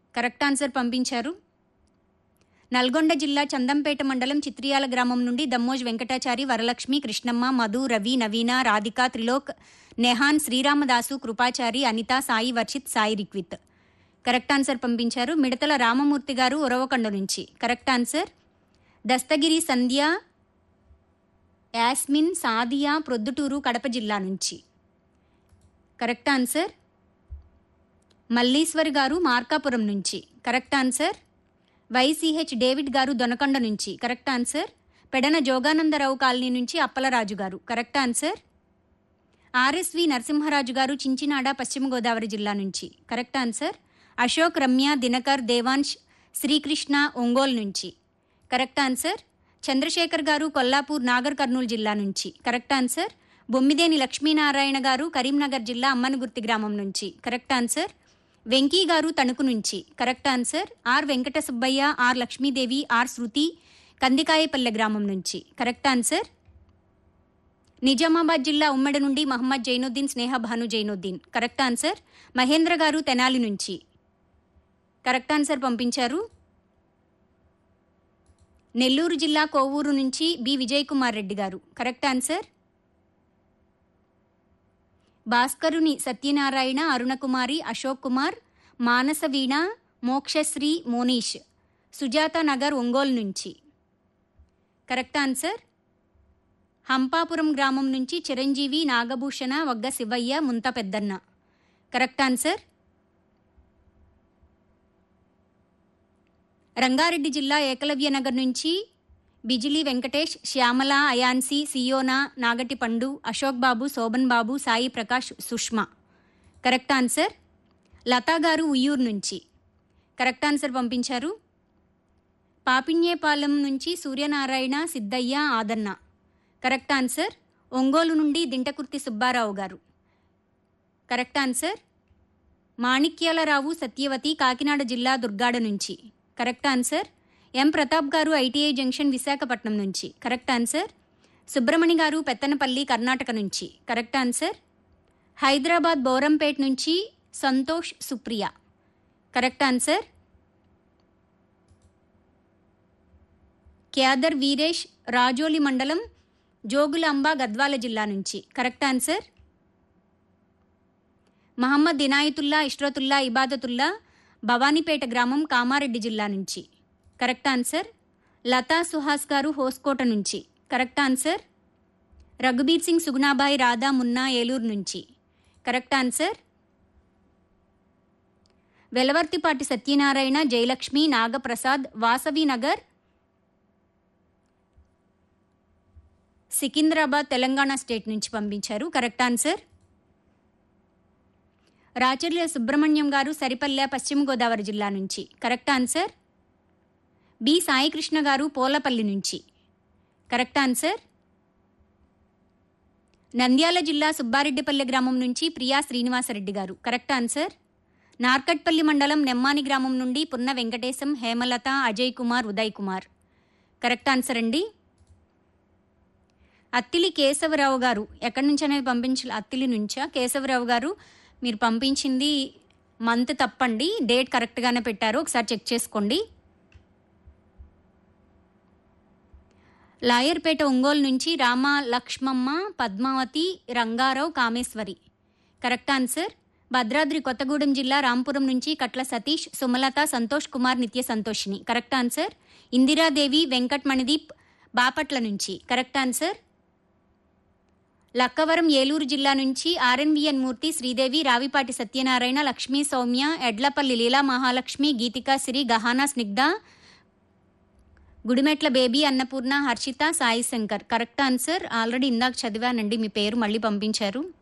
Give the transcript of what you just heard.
correct answer పంపించారు నల్గొండ జిల్లా చందంపేట మండలం చిత్రియాల గ్రామం నుండి దమ్మోజ్ వెంకటాచారి వరలక్ష్మి కృష్ణమ్మ మధు రవి నవీన రాధిక త్రిలోక్ నెహాన్ శ్రీరామదాసు కృపాచారి అనిత సాయి వర్షిత్ సాయి రిక్విత్ కరెక్ట్ ఆన్సర్ పంపించారు మిడతల రామమూర్తి గారు ఉరవకొండ నుంచి కరెక్ట్ ఆన్సర్ దస్తగిరి సంధ్య యాస్మిన్ సాదియా ప్రొద్దుటూరు కడప జిల్లా నుంచి కరెక్ట్ ఆన్సర్ మల్లీశ్వర్ గారు మార్కాపురం నుంచి correct answer YCH David garu Donakonda నుంచి correct answer Pedana Joganandarao colony నుంచి అప్పలరాజు గారు కరెక్ట్ ఆన్సర్ ఆర్ఎస్వి నరసింహరాజు గారు చించినాడ పశ్చిమ గోదావరి జిల్లా నుంచి కరెక్ట్ ఆన్సర్ అశోక్ రమ్య దినకర్ దేవాంశ్ శ్రీకృష్ణ ఒంగోలు నుంచి కరెక్ట్ ఆన్సర్ చంద్రశేఖర్ గారు కొల్లాపూర్ నాగర్ కర్నూలు జిల్లా నుంచి కరెక్ట్ ఆన్సర్ బొమ్మిదేని లక్ష్మీనారాయణ గారు కరీంనగర్ జిల్లా అమ్మనగుర్తి గ్రామం నుంచి కరెక్ట్ ఆన్సర్ వెంకీ గారు తణుకు నుంచి correct answer R Venkata Subbaiah R Lakshmidevi R Shruti Kandikayapalle గ్రామం నుంచి కరెక్ట్ ఆన్సర్ నిజామాబాద్ జిల్లా ఉమ్మడి నుండి మహమ్మద్ జైనుద్దీన్ స్నేహ భాను జైనుద్దీన్ కరెక్ట్ ఆన్సర్ మహేంద్ర గారు తెనాలి నుంచి కరెక్ట్ ఆన్సర్ పంపించారు నెల్లూరు జిల్లా కోవూరు నుంచి B Vijay Kumar Reddy garu correct answer Bhaskaruni Satyanarayana Arunakumari Ashok Kumar Manasaveena Mokshasri Monish Sujatha Nagar Ongole నుంచి కరెక్ట్ ఆన్సర్ హంపాపురం గ్రామం నుంచి చిరంజీవి నాగభూషణ వగ్గ శివయ్య ముంత పెద్దన్న కరెక్ట్ ఆన్సర్ రంగారెడ్డి జిల్లా ఏకలవ్య నగర్ నుంచి బిజిలీ వెంకటేష్ శ్యామల అయాన్సి సియోనా నాగటి పండు అశోక్ బాబు శోభన్ బాబు సాయి ప్రకాష్ సుష్మా కరెక్ట్ ఆన్సర్ లతా గారు ఉయ్యూరు నుంచి కరెక్ట్ ఆన్సర్ పంపించారు పాపిన్యేపాలెం నుంచి సూర్యనారాయణ సిద్ధయ్య ఆదన్న కరెక్ట్ ఆన్సర్ ఒంగోలు నుండి దింటకుర్తి సుబ్బారావు గారు కరెక్ట్ ఆన్సర్ మాణిక్యాలరావు సత్యవతి కాకినాడ జిల్లా దుర్గాడ నుంచి కరెక్ట్ ఆన్సర్ ఎం ప్రతాప్ గారు ఐటీఐ జంక్షన్ విశాఖపట్నం నుంచి కరెక్ట్ ఆన్సర్ సుబ్రమణి గారు పెత్తనపల్లి కర్ణాటక నుంచి కరెక్ట్ ఆన్సర్ హైదరాబాద్ బోరంపేట్ నుంచి సంతోష్ సుప్రియ కరెక్ట్ ఆన్సర్ క్యాదర్ వీరేష్ రాజోలి మండలం జోగులాంబ గద్వాల జిల్లా నుంచి కరెక్ట్ ఆన్సర్ మహమ్మద్ ఇనాయతుల్లా ఇష్రతుల్లా ఇబాదతుల్లా భవానీపేట గ్రామం కామారెడ్డి జిల్లా నుంచి కరెక్ట్ ఆన్సర్ లతా సుహాస్ గారు హోస్కోట నుంచి కరెక్ట్ ఆన్సర్ రఘుబీర్ సింగ్ సుగుణాబాయి రాధా మున్నా ఏలూరు నుంచి correct answer Velavarthipati Satyanarayana Jayalakshmi Nagaprasad Vasavi Nagar Secunderabad Telangana state నుంచి పంపించారు కరెక్ట్ ఆన్సర్ రాచర్ల సుబ్రహ్మణ్యం గారు సరిపల్లె పశ్చిమ గోదావరి జిల్లా నుంచి కరెక్ట్ ఆన్సర్ బి సాయికృష్ణ గారు పోలపల్లి నుంచి కరెక్ట్ ఆన్సర్ నంద్యాల జిల్లా సుబ్బారెడ్డిపల్లె గ్రామం నుంచి ప్రియా శ్రీనివాసరెడ్డి గారు కరెక్ట్ ఆన్సర్ నార్కట్పల్లి మండలం నెమ్మాని గ్రామం నుండి పున్న వెంకటేశం హేమలత అజయ్ కుమార్ ఉదయ్ కుమార్ కరెక్ట్ ఆన్సర్ అండి అత్తిలి కేశవరావు గారు ఎక్కడి నుంచి అనేది పంపించాలి అత్తిలి నుంచా కేశవరావు గారు మీరు పంపించింది మంత్ తప్పండి డేట్ కరెక్ట్గానే పెట్టారు ఒకసారి చెక్ చేసుకోండి లాయర్పేట ఒంగోలు నుంచి రామ లక్ష్మమ్మ పద్మావతి రంగారావు కామేశ్వరి కరెక్ట్ ఆన్సర్ భద్రాద్రి కొత్తగూడెం జిల్లా రాంపురం నుంచి కట్ల సతీష్ సుమలత సంతోష్ కుమార్ నిత్య సంతోషిని కరెక్ట్ ఆన్సర్ ఇందిరాదేవి వెంకట్ మణిదీప్ బాపట్ల నుంచి కరెక్ట్ ఆన్సర్ లక్కవరం ఏలూరు జిల్లా నుంచి R N V N Murthy Sridevi Ravipati Satyanarayana Lakshmi Soumya Edlapalli Leela Mahalakshmi Geethika Siri Gahana Snigdha Gudimetla Baby Annapurna Harshitha Sai Shankar correct answer already ఇందాక చదివానండి మీ పేరు మళ్ళీ పంపించారు